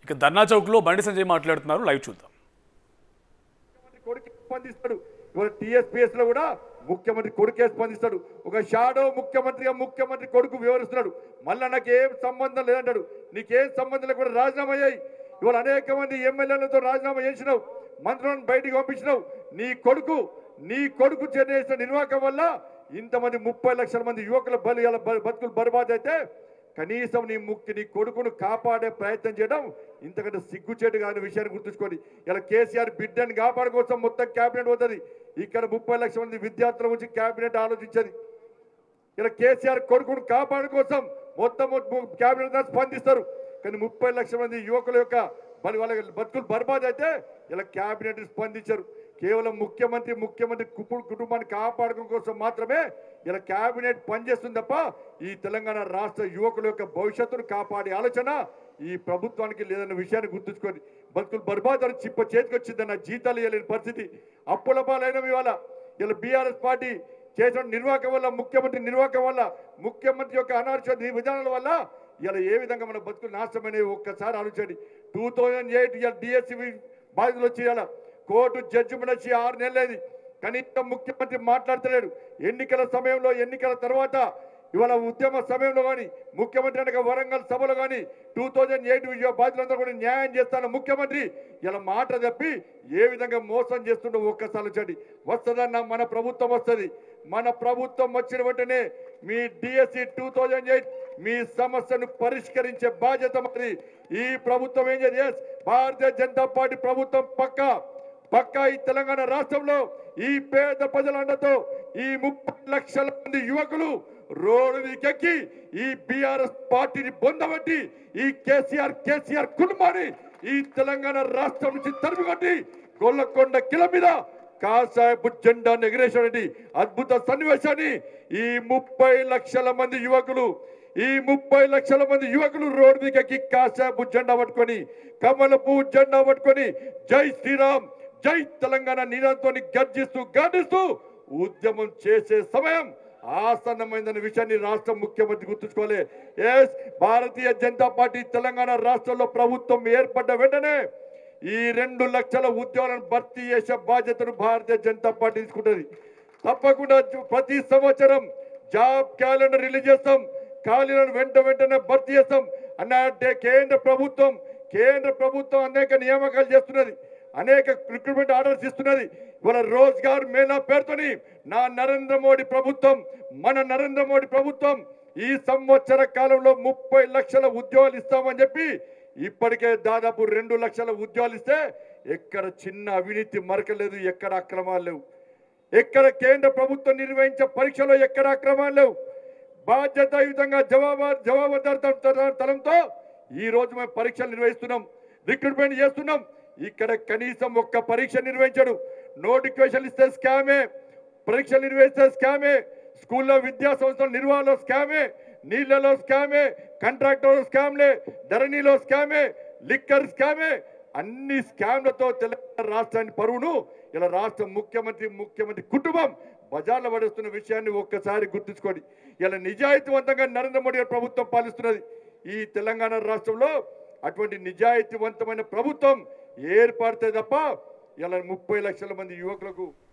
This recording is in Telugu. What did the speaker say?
ఇక ధర్నా చౌక్లో బండి సంజయ్ మాట్లాడుతున్నారు లైవ్ చూద్దాం ముఖ్యమంత్రి కొడుకు స్పందిస్తాడు ఇవాళ టీఎస్పీఎస్ లో కూడా ముఖ్యమంత్రి కొడుకే స్పందిస్తాడు ఒక షాడో ముఖ్యమంత్రిగా ముఖ్యమంత్రి కొడుకు వివరిస్తున్నాడు మళ్ళా నాకు ఏం సంబంధం లేదంటాడు నీకేం సంబంధం లేకుండా రాజీనామా అయ్యాయి ఇవాళ అనేక మంది ఎమ్మెల్యేలతో రాజీనామా చేసినావు మంత్రులను బయటికి పంపించినావు నీ కొడుకు నీ కొడుకు చేసిన నిర్వాహకం వల్ల ఇంతమంది ముప్పై లక్షల మంది యువకుల బలి ఇలా బ- బతుకులు బర్బాద్ అయితే కనీసం నీ ముక్కి నీ కొడుకును కాపాడే ప్రయత్నం చేయడం ఇంతకంటే సిగ్గుచేటు కాని విషయాన్ని గుర్తుంచుకోండి ఇలా కేసీఆర్ బిడ్డని కాపాడు కోసం మొత్తం క్యాబినెట్ పోతుంది ఇక్కడ ముప్పై లక్షల మంది విద్యార్థుల గురించి క్యాబినెట్ ఆలోచించది ఇలా కేసీఆర్ కొడుకును కాపాడు కోసం మొత్తం క్యాబినెట్ దాన్ని స్పందిస్తారు కానీ ముప్పై లక్షల మంది యువకుల యొక్క మరి వాళ్ళ బతుకులు బర్బాద్ అయితే ఇలా క్యాబినెట్ స్పందించారు కేవలం ముఖ్యమంత్రి ముఖ్యమంత్రి కుపు- కుటుంబాన్ని కాపాడడం కోసం మాత్రమే ఇలా క్యాబినెట్ పనిచేస్తుంది తప్ప ఈ తెలంగాణ రాష్ట్ర యువకుల యొక్క భవిష్యత్తును కాపాడే ఆలోచన ఈ ప్రభుత్వానికి లేదన్న విషయాన్ని గుర్తుంచుకోండి బతుకులు బర్బాద్ అని చిప్ప చేతికి వచ్చిందన్న జీతాలు ఇవ్వలేని పరిస్థితి అప్పుల పాలైన ఇవాళ ఇలా బీఆర్ఎస్ పార్టీ చేసిన నిర్వాహకం వల్ల ముఖ్యమంత్రి నిర్వాహకం వల్ల ముఖ్యమంత్రి యొక్క అనార్చ విధానాల వల్ల ఇలా ఏ విధంగా మన బతుకులు నాశనమైనవి ఒక్కసారి ఆలోచించండి టూ థౌజండ్ ఎయిట్ ఇలా డిఎస్సి బాధితులు వచ్చి ఇలా కోర్టు జడ్జిమెంట్ వచ్చి ఆరు నెలలేది కనీసం ముఖ్యమంత్రి మాట్లాడతలేడు ఎన్నికల సమయంలో ఎన్నికల తర్వాత ఇవాళ ఉద్యమ సమయంలో కానీ ముఖ్యమంత్రి అనగా వరంగల్ సభలో కానీ టూ థౌజండ్ ఎయిట్ బాధ్యులందరూ కూడా న్యాయం చేస్తాను ముఖ్యమంత్రి ఇలా మాట తప్పి ఏ విధంగా మోసం చేస్తుండో ఒక్కసారి వచ్చండి వస్తుందన్న మన ప్రభుత్వం వస్తుంది మన ప్రభుత్వం వచ్చిన వెంటనే మీ డిఎస్సి టూ థౌజండ్ ఎయిట్ మీ సమస్యను పరిష్కరించే బాధ్యత మరి ఈ ప్రభుత్వం ఏం చేసి yes, భారతీయ జనతా పార్టీ ప్రభుత్వం పక్కా పక్కా ఈ తెలంగాణ రాష్ట్రంలో ఈ పేద ప్రజల అండతో ఈ ముప్పై లక్షల మంది యువకులు రోడ్డు మీదకెక్కి ఈ బీఆర్ఎస్ పార్టీని పొందబట్టి ఈ కేసీఆర్ కేసీఆర్ కుటుంబాన్ని ఈ తెలంగాణ రాష్ట్రం నుంచి తరిమికొట్టి గొల్లకొండ కిల మీద కాసాయపు జెండాను ఎగిరేసినటువంటి అద్భుత సన్నివేశాన్ని ఈ ముప్పై లక్షల మంది యువకులు ఈ ముప్పై లక్షల మంది యువకులు రోడ్డు మీదకి కాసాపు జెండా పట్టుకొని కమలపు జెండా పట్టుకొని జై శ్రీరామ్ జై తెలంగాణ నినాదంతో గర్జిస్తూ గర్జిస్తూ ఉద్యమం చేసే సమయం ఆసన్నమైందన్న విషయాన్ని రాష్ట్ర ముఖ్యమంత్రి గుర్తుంచుకోవాలి ఎస్ భారతీయ జనతా పార్టీ తెలంగాణ రాష్ట్రంలో ప్రభుత్వం ఏర్పడ్డ వెంటనే ఈ రెండు లక్షల ఉద్యోగాలను భర్తీ చేసే బాధ్యతను భారతీయ జనతా పార్టీ తీసుకుంటుంది తప్పకుండా జు- ప్రతి సంవత్సరం జాబ్ క్యాలెండర్ రిలీజ్ చేస్తాం ఖాళీలను వెంట వెంటనే భర్తీ చేస్తాం అన్నట్టే కేంద్ర ప్రభుత్వం కేంద్ర ప్రభుత్వం అనేక నియామకాలు చేస్తున్నది అనేక రిక్రూట్మెంట్ ఆర్డర్స్ ఇస్తున్నది ఇవాళ రోజ్గార్ మేళా పేరుతోని నా నరేంద్ర మోడీ ప్రభుత్వం మన నరేంద్ర మోడీ ప్రభుత్వం ఈ సంవత్సర కాలంలో ముప్పై లక్షల ఉద్యోగాలు ఇస్తామని చెప్పి ఇప్పటికే దాదాపు రెండు లక్షల ఉద్యోగాలు ఇస్తే ఎక్కడ చిన్న అవినీతి మరకలేదు ఎక్కడ అక్రమాలు లేవు ఎక్కడ కేంద్ర ప్రభుత్వం నిర్వహించే పరీక్షలో ఎక్కడ అక్రమాలు లేవు బాధ్యతాయుతంగా జవాబు జవాబుదారిత తలంతో ఈ రోజు మేము పరీక్షలు నిర్వహిస్తున్నాం రిక్రూట్మెంట్ చేస్తున్నాం ఇక్కడ కనీసం ఒక్క పరీక్ష నిర్వహించడు నోటిఫికేషన్ ఇస్తే స్కామే పరీక్షలు నిర్వహిస్తే స్కామే స్కూల్లో విద్యా సంస్థల నిర్వహణలో స్కామే నీళ్లలో స్కామే కాంట్రాక్టర్ స్కామ్లే ధరణిలో స్కామే లిక్కర్ స్కామే అన్ని స్కామ్లతో తెలంగాణ రాష్ట్రాన్ని పరువును ఇలా రాష్ట్ర ముఖ్యమంత్రి ముఖ్యమంత్రి కుటుంబం బజార్లో పడేస్తున్న విషయాన్ని ఒక్కసారి గుర్తుంచుకోండి ఇలా నిజాయితీవంతంగా నరేంద్ర మోడీ గారి ప్రభుత్వం పాలిస్తున్నది ఈ తెలంగాణ రాష్ట్రంలో అటువంటి నిజాయితీవంతమైన ప్రభుత్వం ఏర్పడితే తప్ప ఇలా ముప్పై లక్షల మంది యువకులకు